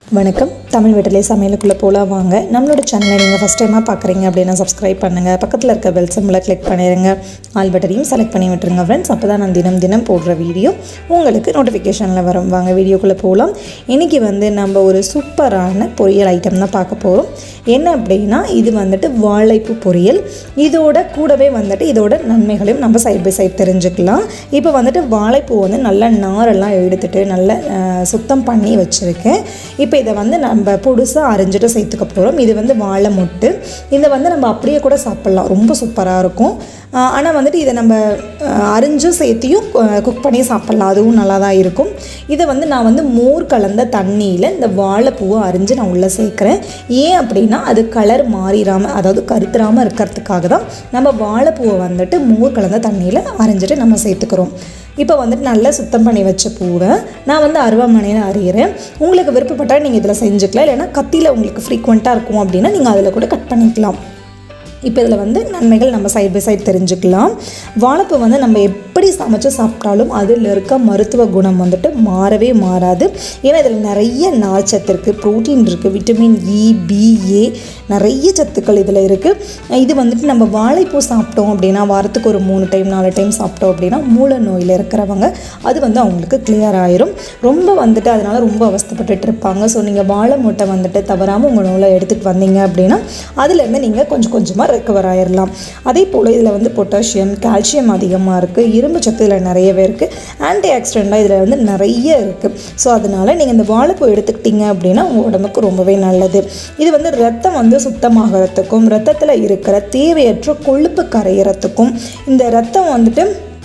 வணக்கம் தமிழ் வீட்டிலே சமையலுக்குள்ளே போகலாம் வாங்க நம்மளோட சேனலை நீங்கள் ஃபஸ்ட் டைமாக பார்க்குறீங்க அப்படின்னா சப்ஸ்கிரைப் பண்ணுங்கள் பக்கத்தில் இருக்க பெல் சிம்பிளை கிளிக் பண்ணிடுங்க ஆல் பட்டனையும் செலக்ட் பண்ணி விட்டுருங்க ஃப்ரெண்ட்ஸ் அப்போ தான் நான் தினம் தினம் போடுற வீடியோ உங்களுக்கு நோட்டிஃபிகேஷனில் வரும் வாங்க வீடியோக்குள்ளே போகலாம் இன்றைக்கி வந்து நம்ம ஒரு சூப்பரான பொரியல் ஐட்டம் தான் பார்க்க போகிறோம் என்ன அப்படின்னா இது வந்துட்டு வாழைப்பூ பொரியல் இதோட கூடவே வந்துட்டு இதோட நன்மைகளையும் நம்ம சைட் பை சைட் தெரிஞ்சுக்கலாம் இப்போ வந்துட்டு வாழைப்பூ வந்து நல்லா நாரெல்லாம் எடுத்துட்டு நல்லா அஹ், சுத்தம் பண்ணி வச்சுருக்கேன் இப்போ இதை வந்து நம்ம பொடுசாக அரிஞ்சிட்டு சேர்த்துக்க போகிறோம் இது வந்து வாழை மொட்டு இதை வந்து நம்ம அப்படியே கூட சாப்பிட்லாம் ரொம்ப சூப்பராக இருக்கும் ஆனால் வந்துட்டு இதை நம்ம அஹ், அரிஞ்சும் சேர்த்தியும் குக் பண்ணி சாப்பிட்லாம் அதுவும் நல்லா தான் இருக்கும் இதை வந்து நான் வந்து மோர் கலந்த தண்ணியில் இந்த வாழைப்பூவை அரிஞ்சு நான் உள்ளே சேர்க்குறேன் ஏன் அப்படின்னா அது கலர் மாறிடாமல் அதாவது கருத்துறாமல் இருக்கிறதுக்காக தான் நம்ம வாழைப்பூவை வந்துட்டு மோர் கலந்த தண்ணியில் அரிஞ்சிட்டு நம்ம சேர்த்துக்கிறோம் இப்போ வந்துட்டு நல்லா சுத்தம் பண்ணி வச்ச பூவை நான் வந்து அருவாமனையில் அறியிறேன் உங்களுக்கு விருப்பப்பட்டால் நீங்கள் இதில் செஞ்சுக்கலாம் இல்லைன்னா கத்தியில் உங்களுக்கு ஃப்ரீக்வெண்ட்டாக இருக்கும் அப்படின்னா நீங்கள் அதில் கூட கட் பண்ணிக்கலாம் இப்போ இதில் வந்து நன்மைகள் நம்ம சைட் பை சைட் தெரிஞ்சுக்கலாம் வாழைப்பூ வந்து நம்ம எப்படி சமைச்சு சாப்பிட்டாலும் அதில் இருக்க மருத்துவ குணம் வந்துட்டு மாறவே மாறாது ஏன்னா இதில் நிறைய நார்ச்சத்து இருக்குது ப்ரோட்டீன் இருக்குது விட்டமின் இ பிஏ நிறைய சத்துக்கள் இதில் இருக்குது இது வந்துட்டு நம்ம வாழைப்பூ சாப்பிட்டோம் அப்படின்னா வாரத்துக்கு ஒரு மூணு டைம் நாலு டைம் சாப்பிட்டோம் அப்படின்னா மூல நோயில் இருக்கிறவங்க அது வந்து அவங்களுக்கு கிளியர் ஆயிரும் ரொம்ப வந்துட்டு அதனால் ரொம்ப அவஸ்தைப்பட்டுட்டு இருப்பாங்க ஸோ நீங்கள் வாழை மூட்டை வந்துட்டு தவறாமல் உங்கள் நூலை எடுத்துகிட்டு வந்தீங்க அப்படின்னா அதுலேருந்து நீங்கள் கொஞ்சம் கொஞ்சமாக ரெக்கவர் ஆயிடலாம் அதே போல் இதில் வந்து பொட்டாசியம் கால்சியம் அதிகமாக இருக்குது இரும்பு சத்து இதில் நிறையவே இருக்குது ஆன்டி ஆக்சிடெண்ட்டாக இதில் வந்து நிறைய இருக்குது ஸோ அதனால் நீங்கள் இந்த வாழைப்பூ எடுத்துக்கிட்டீங்க அப்படின்னா உங்கள் உடம்புக்கு ரொம்பவே நல்லது இது வந்து ரத்தம் வந்து சுத்தமாகறதுக்கும் ரத்தத்தில் இருக்கிற தேவையற்ற கொழுப்பு கரையிறதுக்கும் இந்த ரத்தம் வந்துட்டு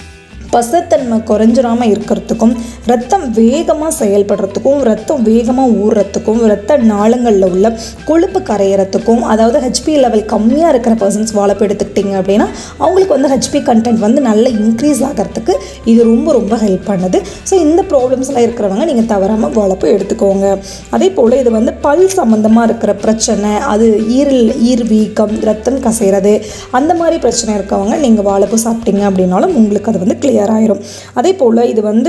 பசத்தன்மை குறைஞ்சிராமல் இருக்கிறதுக்கும் ரத்தம் வேகமாக செயல்படுறதுக்கும் ரத்தம் வேகமாக ஊறுறதுக்கும் ரத்த நாளங்களில் உள்ள கொழுப்பு கரையிறதுக்கும் அதாவது ஹெச்பி லெவல் கம்மியாக இருக்கிற பர்சன்ஸ் வாழைப்பூ எடுத்துக்கிட்டிங்க அப்படின்னா அவங்களுக்கு வந்து ஹெச்பி கண்டென்ட் வந்து நல்ல இன்க்ரீஸ் ஆகிறதுக்கு இது ரொம்ப ரொம்ப ஹெல்ப் பண்ணுது ஸோ இந்த ப்ராப்ளம்ஸ்லாம் இருக்கிறவங்க நீங்கள் தவறாமல் வாழைப்பூ எடுத்துக்கோங்க அதே போல் இது வந்து பல் சம்மந்தமாக இருக்கிற பிரச்சனை அது ஈரல் ஈர் வீக்கம் ரத்தம் கசைறது அந்த மாதிரி பிரச்சனை இருக்கவங்க நீங்கள் வாழைப்பூ சாப்பிட்டீங்க அப்படின்னாலும் உங்களுக்கு அது வந்து கிளியர் ஆயிரும் அதே போல் இது வந்து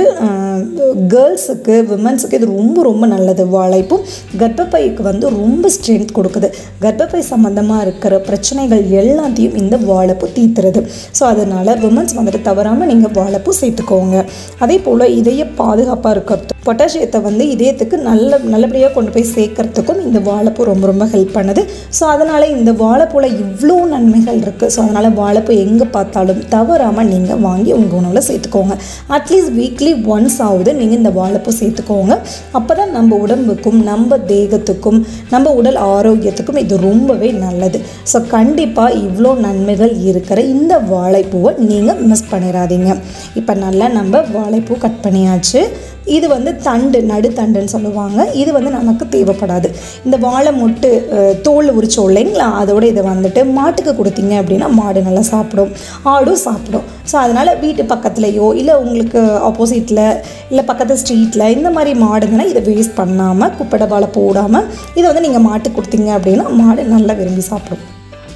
கேர்ள்ஸுக்கு விமன்ஸுக்கு இது ரொம்ப ரொம்ப நல்லது வாழைப்பூ கர்ப்பப்பைக்கு வந்து ரொம்ப ஸ்ட்ரென்த் கொடுக்குது கர்ப்பப்பை சம்மந்தமாக இருக்கிற பிரச்சனைகள் எல்லாத்தையும் இந்த வாழைப்பூ தீர்த்துறது ஸோ அதனால் விமன்ஸ் வந்துட்டு தவறாமல் நீங்கள் வாழைப்பூ சேர்த்துக்கோங்க அதே போல் இதய பாதுகாப்பாக இருக்கிறது பொட்டாசியத்தை வந்து இதயத்துக்கு நல்ல நல்லபடியாக கொண்டு போய் சேர்க்கறதுக்கும் இந்த வாழைப்பூ ரொம்ப ரொம்ப ஹெல்ப் பண்ணுது ஸோ அதனால் இந்த வாழைப்பூவில் இவ்வளோ நன்மைகள் இருக்குது ஸோ அதனால் வாழைப்பூ எங்கே பார்த்தாலும் தவறாமல் நீங்கள் வாங்கி உங்கள் உணவில் சேர்த்துக்கோங்க அட்லீஸ்ட் வீக்லி ஒன்ஸ் ஆகுது நீங்கள் இந்த வாழைப்பூ சேர்த்துக்கோங்க அப்போ தான் நம்ம உடம்புக்கும் நம்ம தேகத்துக்கும் நம்ம உடல் ஆரோக்கியத்துக்கும் இது ரொம்பவே நல்லது ஸோ கண்டிப்பாக இவ்வளோ நன்மைகள் இருக்கிற இந்த வாழைப்பூவை நீங்கள் மிஸ் பண்ணிடாதீங்க இப்போ நல்லா நம்ம வாழைப்பூ கட் பண்ணியாச்சு இது வந்து தண்டு நடுத்தண்டுன்னு சொல்லுவாங்க இது வந்து நமக்கு தேவைப்படாது இந்த வாழை மொட்டு அஹ், தோல் உரிச்சோம் இல்லைங்களா அதோட இதை வந்துட்டு மாட்டுக்கு கொடுத்தீங்க அப்படின்னா மாடு நல்லா சாப்பிடும் ஆடும் சாப்பிடும் ஸோ அதனால் வீட்டு பக்கத்துலேயோ இல்லை உங்களுக்கு ஆப்போசிட்டில் இல்லை பக்கத்து ஸ்ட்ரீட்டில் இந்த மாதிரி மாடுங்கன்னா இதை வேஸ்ட் பண்ணாமல் குப்பை டப்பாவில் போடாமல் இதை வந்து நீங்கள் மாட்டுக்கு கொடுத்தீங்க அப்படின்னா மாடு நல்லா விரும்பி சாப்பிடும்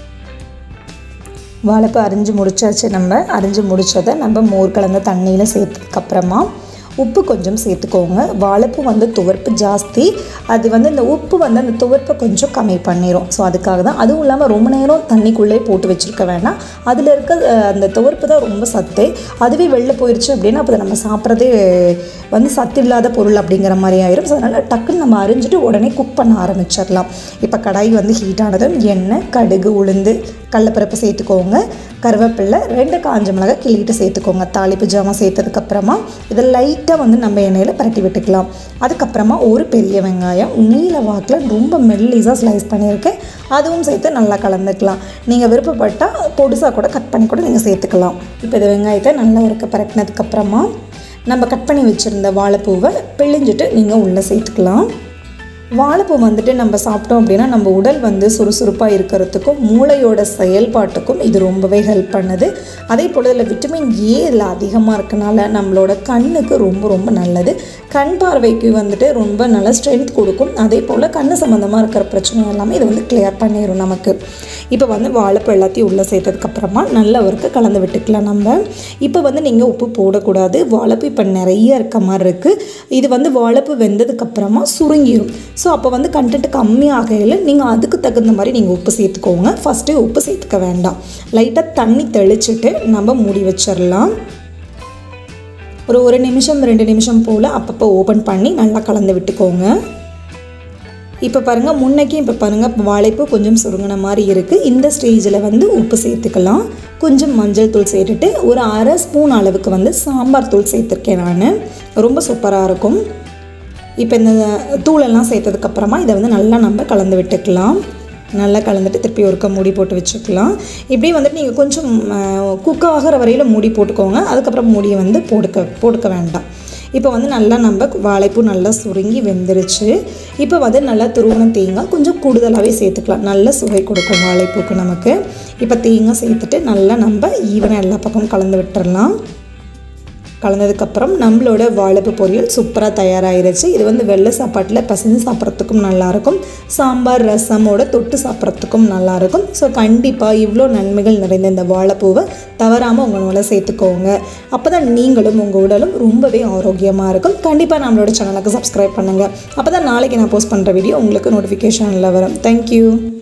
வாழைப்பூ அரிஞ்சு முடிச்சாச்சு நம்ம அரிஞ்சு முடிச்சதை நம்ம மோர் கலந்த தண்ணியில் சேர்த்ததுக்கப்புறமா உப்பு கொஞ்சம் சேர்த்துக்கோங்க வாழைப்பூ வந்து துவர்ப்பு ஜாஸ்தி அது வந்து இந்த உப்பு வந்து அந்த துவர்ப்பை கொஞ்சம் கம்மி பண்ணிடும் ஸோ அதுக்காக தான் அதுவும் இல்லாமல் ரொம்ப நேரம் தண்ணிக்குள்ளே போட்டு வச்சுருக்க வேணாம் அதில் இருக்க அஹ், அந்த துவர்ப்பு தான் ரொம்ப சத்து அதுவே வெளில போயிடுச்சு அப்படின்னா அப்போ அதை நம்ம சாப்பிட்றதே வந்து சத்து இல்லாத பொருள் அப்படிங்கிற மாதிரி ஆயிரும் ஸோ அதனால் டக்குன்னு நம்ம அரிஞ்சிட்டு உடனே குக் பண்ண ஆரம்பிச்சிடலாம் இப்போ கடாய் வந்து ஹீட் ஆனதும் எண்ணெய் கடுகு உளுந்து கடலப்பருப்பு சேர்த்துக்கோங்க கருவேப்பிலை ரெண்டு காஞ்ச மிளகாய் கிள்ளிட்டு சேர்த்துக்கோங்க தாளிப்பு ஜாமான் சேர்த்ததுக்கப்புறமா இதை லைட்டாக வந்து நம்ம எண்ணெயில் பரட்டி விட்டுக்கலாம் அதுக்கப்புறமா ஒரு பெரிய வெங்காயம் நீல வாக்கில் ரொம்ப மெல்லிஸாக ஸ்லைஸ் பண்ணியிருக்கேன் அதுவும் சேர்த்து நல்லா கலந்துக்கலாம் நீங்கள் விருப்பப்பட்டால் பொடுசாக கூட கட் பண்ணி கூட நீங்கள் சேர்த்துக்கலாம் இப்போ இந்த வெங்காயத்தை நல்லா ஒரு பரட்டினதுக்கப்புறமா நம்ம கட் பண்ணி வச்சுருந்த வாழைப்பூவை பிழிஞ்சிட்டு நீங்கள் உள்ளே சேர்த்துக்கலாம் வாழைப்பூ வந்துட்டு நம்ம சாப்பிட்டோம் அப்படின்னா நம்ம உடல் வந்து சுறுசுறுப்பாக இருக்கிறதுக்கும் மூளையோட செயல்பாட்டுக்கும் இது ரொம்பவே ஹெல்ப் பண்ணுது அதே போல் இதில் விட்டமின் ஏ இதில் அதிகமாக இருக்கனால நம்மளோட கண்ணுக்கு ரொம்ப ரொம்ப நல்லது கண் பார்வைக்கு வந்துட்டு ரொம்ப நல்ல ஸ்ட்ரென்த் கொடுக்கும் அதே போல் கண்ணு சம்மந்தமாக இருக்கிற பிரச்சனை எல்லாமே இது வந்து கிளியர் பண்ணிடும் நமக்கு இப்போ வந்து வாழைப்பூ எல்லாத்தையும் உள்ளே சேர்த்ததுக்கப்புறமா நல்ல ஒருக்கு கலந்து விட்டுக்கலாம் நம்ம இப்போ வந்து நீங்கள் உப்பு போடக்கூடாது வாழைப்பூ இப்போ நிறைய இருக்க மாதிரி இருக்குது இது வந்து வாழைப்பூ வெந்ததுக்கப்புறமா சுருங்கிடும் ஸோ அப்போ வந்து கண்டென்ட் கம்மியாகையில் நீங்கள் அதுக்கு தகுந்த மாதிரி நீங்கள் உப்பு சேர்த்துக்கோங்க ஃபஸ்ட்டு உப்பு சேர்த்துக்க வேண்டாம் லைட்டாக தண்ணி தெளிச்சுட்டு நம்ம மூடி வச்சிடலாம் ஒரு ஒரு நிமிஷம் ரெண்டு நிமிஷம் போல் அப்பப்போ ஓப்பன் பண்ணி நல்லா கலந்து விட்டுக்கோங்க இப்போ பாருங்கள் முன்னைக்கும் இப்போ பாருங்கள் வாழைப்பூ கொஞ்சம் சுருங்கின மாதிரி இருக்குது இந்த ஸ்டேஜில் வந்து உப்பு சேர்த்துக்கலாம் கொஞ்சம் மஞ்சள் தூள் சேர்த்துட்டு ஒரு அரை ஸ்பூன் அளவுக்கு வந்து சாம்பார் தூள் சேர்த்துருக்கேன் நான் ரொம்ப சூப்பராக இருக்கும் இப்போ இந்த தூளெல்லாம் சேர்த்ததுக்கப்புறமா இதை வந்து நல்லா நம்ம கலந்து விட்டுக்கலாம் நல்லா கலந்துட்டு திருப்பி ஒருக்க மூடி போட்டு வச்சுக்கலாம் இப்படி வந்துட்டு நீங்கள் கொஞ்சம் குக் ஆகிற வரையில் மூடி போட்டுக்கோங்க அதுக்கப்புறம் மூடியை வந்து போடுக்க போட்டுக்க வேண்டாம் இப்போ வந்து நல்லா நம்ம வாழைப்பூ நல்லா சுருங்கி வெந்துருச்சு இப்போ வந்து நல்லா துருவன தேங்காய் கொஞ்சம் கூடுதலாகவே சேர்த்துக்கலாம் நல்ல சுவை கொடுக்கும் வாழைப்பூக்கு நமக்கு இப்போ தேங்காய் சேர்த்துட்டு நல்லா நம்ம ஈவனாக எல்லா பக்கமும் கலந்து விட்டுறலாம் கலந்ததுக்கப்புறம் நம்மளோட வாழைப்பு பொரியல் சூப்பராக தயாராகிருச்சு இது வந்து வெள்ளை சாப்பாட்டில் பசஞ்சு சாப்பிட்றதுக்கும் நல்லாயிருக்கும் சாம்பார் ரசமோட தொட்டு சாப்பிட்றதுக்கும் நல்லாயிருக்கும் ஸோ கண்டிப்பாக இவ்வளோ நன்மைகள் நிறைந்த இந்த வாழைப்பூவை தவறாமல் உங்கள் உணவில் சேர்த்துக்கோங்க அப்போ தான் நீங்களும் உங்கள் உடலும் ரொம்பவே ஆரோக்கியமாக இருக்கும் கண்டிப்பாக நம்மளோட சேனலுக்கு சப்ஸ்கிரைப் பண்ணுங்கள் அப்போ தான் நாளைக்கு நான் போஸ்ட் பண்ணுற வீடியோ உங்களுக்கு நோட்டிஃபிகேஷனில் வரும் தேங்க்யூ